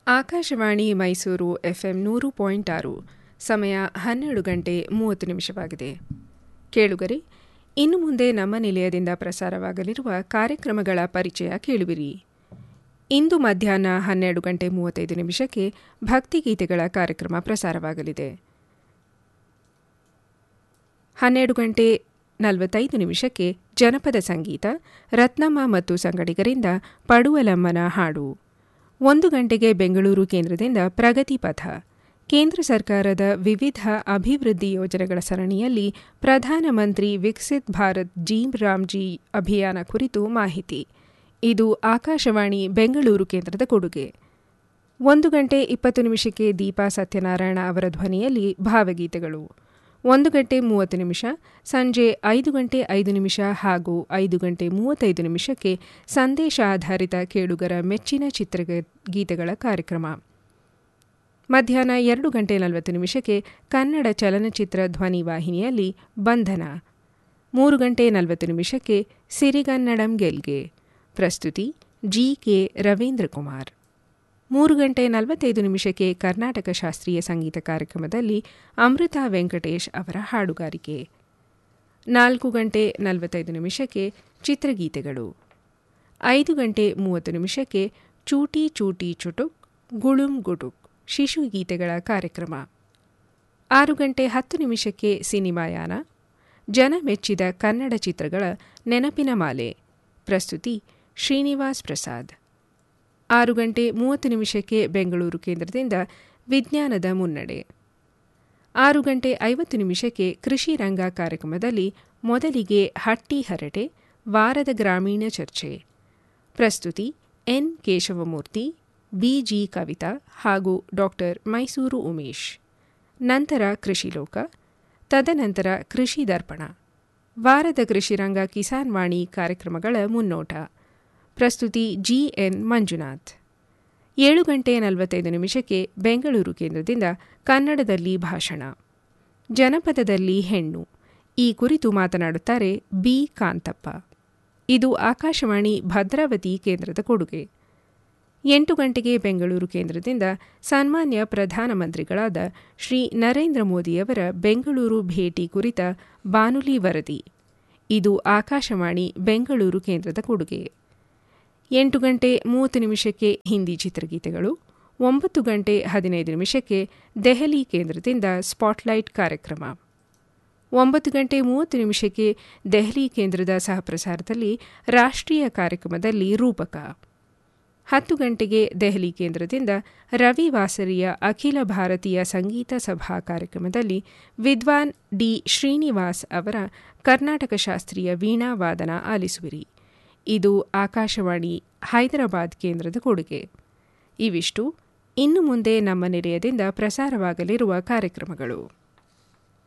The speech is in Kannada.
ಆಕಾಶವಾಣಿ ಮೈಸೂರು ಎಫ್ಎಂ ನೂರು ಪಾಯಿಂಟ್ ಆರು ಸಮಯ ಹನ್ನೆರಡು ಗಂಟೆ ಮೂವತ್ತು ನಿಮಿಷವಾಗಿದೆ ಕೇಳುಗರೆ ಇನ್ನು ಮುಂದೆ ನಮ್ಮ ನಿಲಯದಿಂದ ಪ್ರಸಾರವಾಗಲಿರುವ ಕಾರ್ಯಕ್ರಮಗಳ ಪರಿಚಯ ಕೇಳುವಿರಿ ಇಂದು ಮಧ್ಯಾಹ್ನ ಹನ್ನೆರಡು ಗಂಟೆ ಮೂವತ್ತೈದು ನಿಮಿಷಕ್ಕೆ ಭಕ್ತಿಗೀತೆಗಳ ಕಾರ್ಯಕ್ರಮ ಪ್ರಸಾರವಾಗಲಿದೆ ಹನ್ನೆರಡು ಗಂಟೆ ನಲವತ್ತೈದು ನಿಮಿಷಕ್ಕೆ ಜನಪದ ಸಂಗೀತ ರತ್ನಮ್ಮ ಮತ್ತು ಸಂಗಡಿಗರಿಂದ ಪಡುವಲಮ್ಮನ ಹಾಡು ಒಂದು ಗಂಟೆಗೆ ಬೆಂಗಳೂರು ಕೇಂದ್ರದಿಂದ ಪ್ರಗತಿ ಪಥ ಕೇಂದ್ರ ಸರ್ಕಾರದ ವಿವಿಧ ಅಭಿವೃದ್ಧಿ ಯೋಜನೆಗಳ ಸರಣಿಯಲ್ಲಿ ಪ್ರಧಾನಮಂತ್ರಿ ವಿಕಸಿತ್ ಭಾರತ್ ಜೀಮ್ ರಾಮ್ಜಿ ಅಭಿಯಾನ ಕುರಿತು ಮಾಹಿತಿ ಇದು ಆಕಾಶವಾಣಿ ಬೆಂಗಳೂರು ಕೇಂದ್ರದ ಕೊಡುಗೆ ಒಂದು ಗಂಟೆ ಇಪ್ಪತ್ತು ನಿಮಿಷಕ್ಕೆ ದೀಪಾ ಸತ್ಯನಾರಾಯಣ ಅವರ ಧ್ವನಿಯಲ್ಲಿ ಭಾವಗೀತೆಗಳು ಒಂದು ಗಂಟೆ ಮೂವತ್ತು ನಿಮಿಷ ಸಂಜೆ ಐದು ಗಂಟೆ ಐದು ನಿಮಿಷ ಹಾಗೂ ಐದು ಗಂಟೆ ಮೂವತ್ತೈದು ನಿಮಿಷಕ್ಕೆ ಸಂದೇಶ ಆಧಾರಿತ ಕೇಳುಗರ ಮೆಚ್ಚಿನ ಚಿತ್ರಗೀತೆಗಳ ಕಾರ್ಯಕ್ರಮ ಮಧ್ಯಾಹ್ನ ಎರಡು ಗಂಟೆ ನಲವತ್ತು ನಿಮಿಷಕ್ಕೆ ಕನ್ನಡ ಚಲನಚಿತ್ರ ಧ್ವನಿ ವಾಹಿನಿಯಲ್ಲಿ ಬಂಧನ ಮೂರು ಗಂಟೆ ನಲವತ್ತು ನಿಮಿಷಕ್ಕೆ ಸಿರಿಗನ್ನಡಂ ಗೆಲ್ಗೆ ಪ್ರಸ್ತುತಿ ಜಿ ಕೆ ರವೀಂದ್ರ ಕುಮಾರ್ ಮೂರು ಗಂಟೆ ನಲವತ್ತೈದು ನಿಮಿಷಕ್ಕೆ ಕರ್ನಾಟಕ ಶಾಸ್ತ್ರೀಯ ಸಂಗೀತ ಕಾರ್ಯಕ್ರಮದಲ್ಲಿ ಅಮೃತ ವೆಂಕಟೇಶ್ ಅವರ ಹಾಡುಗಾರಿಕೆ ನಾಲ್ಕು ಗಂಟೆ ನಲವತ್ತೈದು ನಿಮಿಷಕ್ಕೆ ಚಿತ್ರಗೀತೆಗಳು ಐದು ಗಂಟೆ ಮೂವತ್ತು ನಿಮಿಷಕ್ಕೆ ಚೂಟಿ ಚೂಟಿ ಚುಟುಕ್ ಗುಳುಂ ಗುಡುಕ್ ಶಿಶು ಗೀತೆಗಳ ಕಾರ್ಯಕ್ರಮ ಆರು ಗಂಟೆ ಹತ್ತು ನಿಮಿಷಕ್ಕೆ ಸಿನಿಮಾಯಾನ ಜನ ಮೆಚ್ಚಿದ ಕನ್ನಡ ಚಿತ್ರಗಳ ನೆನಪಿನ ಮಾಲೆ ಪ್ರಸ್ತುತಿ ಶ್ರೀನಿವಾಸ್ ಪ್ರಸಾದ್ ಆರು ಗಂಟೆ ಮೂವತ್ತು ನಿಮಿಷಕ್ಕೆ ಬೆಂಗಳೂರು ಕೇಂದ್ರದಿಂದ ವಿಜ್ಞಾನದ ಮುನ್ನಡೆ ಆರು ಗಂಟೆ ಐವತ್ತು ನಿಮಿಷಕ್ಕೆ ಕೃಷಿ ರಂಗ ಕಾರ್ಯಕ್ರಮದಲ್ಲಿ ಮೊದಲಿಗೆ ಹಟ್ಟಿ ಹರಟೆ ವಾರದ ಗ್ರಾಮೀಣ ಚರ್ಚೆ ಪ್ರಸ್ತುತಿ ಎನ್ ಕೇಶವಮೂರ್ತಿ ಬಿಜಿ ಕವಿತಾ ಹಾಗೂ ಡಾಕ್ಟರ್ ಮೈಸೂರು ಉಮೇಶ್ ನಂತರ ಕೃಷಿ ಲೋಕ ತದನಂತರ ಕೃಷಿ ದರ್ಪಣ ವಾರದ ಕೃಷಿರಂಗ ಕಿಸಾನ್ ವಾಣಿ ಕಾರ್ಯಕ್ರಮಗಳ ಮುನ್ನೋಟ ಪ್ರಸ್ತುತಿ ಜಿಎನ್ ಮಂಜುನಾಥ್ ಏಳು ಗಂಟೆ ನಲವತ್ತೈದು ನಿಮಿಷಕ್ಕೆ ಬೆಂಗಳೂರು ಕೇಂದ್ರದಿಂದ ಕನ್ನಡದಲ್ಲಿ ಭಾಷಣ ಜನಪದದಲ್ಲಿ ಹೆಣ್ಣು ಈ ಕುರಿತು ಮಾತನಾಡುತ್ತಾರೆ ಬಿ ಕಾಂತಪ್ಪ ಇದು ಆಕಾಶವಾಣಿ ಭದ್ರಾವತಿ ಕೇಂದ್ರದ ಕೊಡುಗೆ ಎಂಟು ಗಂಟೆಗೆ ಬೆಂಗಳೂರು ಕೇಂದ್ರದಿಂದ ಸನ್ಮಾನ್ಯ ಪ್ರಧಾನಮಂತ್ರಿಗಳಾದ ಶ್ರೀ ನರೇಂದ್ರ ಮೋದಿಯವರ ಬೆಂಗಳೂರು ಭೇಟಿ ಕುರಿತ ಬಾನುಲಿ ವರದಿ ಇದು ಆಕಾಶವಾಣಿ ಬೆಂಗಳೂರು ಕೇಂದ್ರದ ಕೊಡುಗೆ ಎಂಟು ಗಂಟೆ ಮೂವತ್ತು ನಿಮಿಷಕ್ಕೆ ಹಿಂದಿ ಚಿತ್ರಗೀತೆಗಳು ಒಂಬತ್ತು ಗಂಟೆ ಹದಿನೈದು ನಿಮಿಷಕ್ಕೆ ದೆಹಲಿ ಕೇಂದ್ರದಿಂದ ಸ್ಪಾಟ್ಲೈಟ್ ಕಾರ್ಯಕ್ರಮ ಒಂಬತ್ತು ಗಂಟೆ ಮೂವತ್ತು ನಿಮಿಷಕ್ಕೆ ದೆಹಲಿ ಕೇಂದ್ರದ ಸಹಪ್ರಸಾರದಲ್ಲಿ ರಾಷ್ಟ್ರೀಯ ಕಾರ್ಯಕ್ರಮದಲ್ಲಿ ರೂಪಕ ಹತ್ತು ಗಂಟೆಗೆ ದೆಹಲಿ ಕೇಂದ್ರದಿಂದ ರವಿ ವಾಸರಿಯ ಅಖಿಲ ಭಾರತೀಯ ಸಂಗೀತ ಸಭಾ ಕಾರ್ಯಕ್ರಮದಲ್ಲಿ ವಿದ್ವಾನ್ ಡಿ ಶ್ರೀನಿವಾಸ್ ಅವರ ಕರ್ನಾಟಕ ಶಾಸ್ತ್ರೀಯ ವೀಣಾ ವಾದನ ಆಲಿಸುವಿರಿ ಇದು ಆಕಾಶವಾಣಿ ಹೈದರಾಬಾದ್ ಕೇಂದ್ರದ ಕೊಡುಗೆ ಇವಿಷ್ಟು ಇನ್ನು ಮುಂದೆ ನಮ್ಮ ನಿಲಯದಿಂದ ಪ್ರಸಾರವಾಗಲಿರುವ ಕಾರ್ಯಕ್ರಮಗಳು